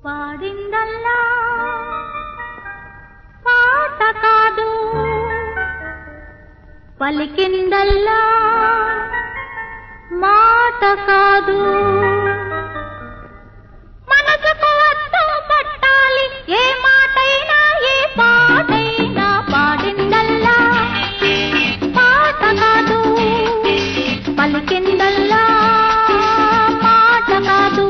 పాడిందల్లా పాట కాదు పలికిందల్లా మాట కాదు మనసుకు అర్థం పట్టాలి ఏ మాటైనా ఏ పాటైనా పాడిందల్లా పాట కాదు పలికిందల్లా మాట కాదు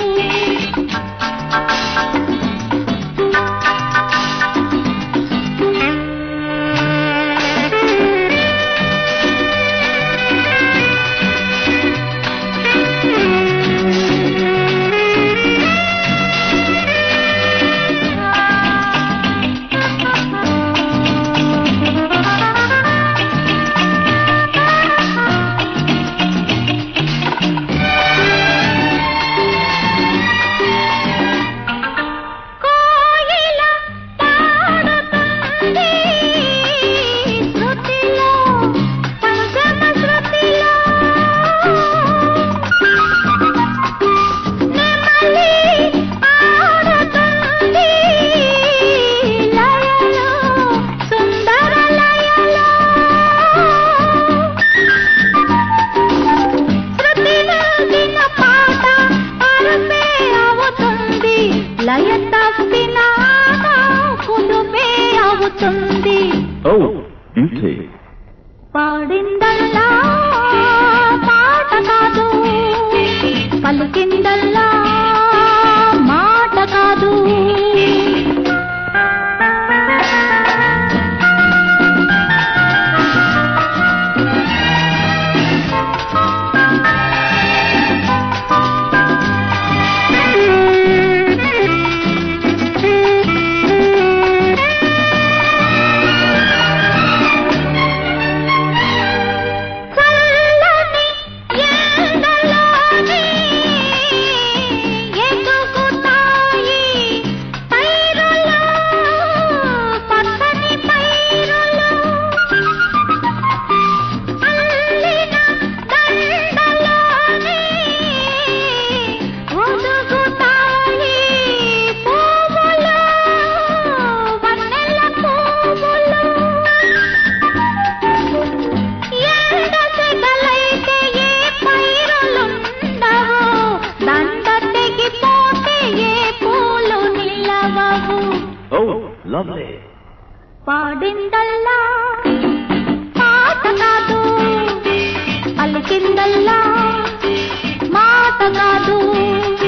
కోయిల పాడుతుంది శృతిలో పంచమ శృతిలో నెమలి ఆడుతుంది లయలో సుందర లయలో శృతి నల్గిన పాట అరుపే అవుతుంది లయ తప్పిన కుదుపే అవుతుంది Oh, beauty. పాడిందల్లా పాట కాదు పలికిందల్లా మాట కాదు చల్లని ఎండలోని ఎదుగుతాయి పైరులు పచ్చని పైరులు అల్లిన దండలోని ఒదుగుతాయి పువ్వులు వన్నెల పువ్వులు ఎండ సెగలైతే ఏ పైరులుండవు దండ తెగిపోతే ఏ పూలు నిలవవు Oh, lovely. పాడిందల్లా పాట కాదు పలికిందల్లా మాట కాదు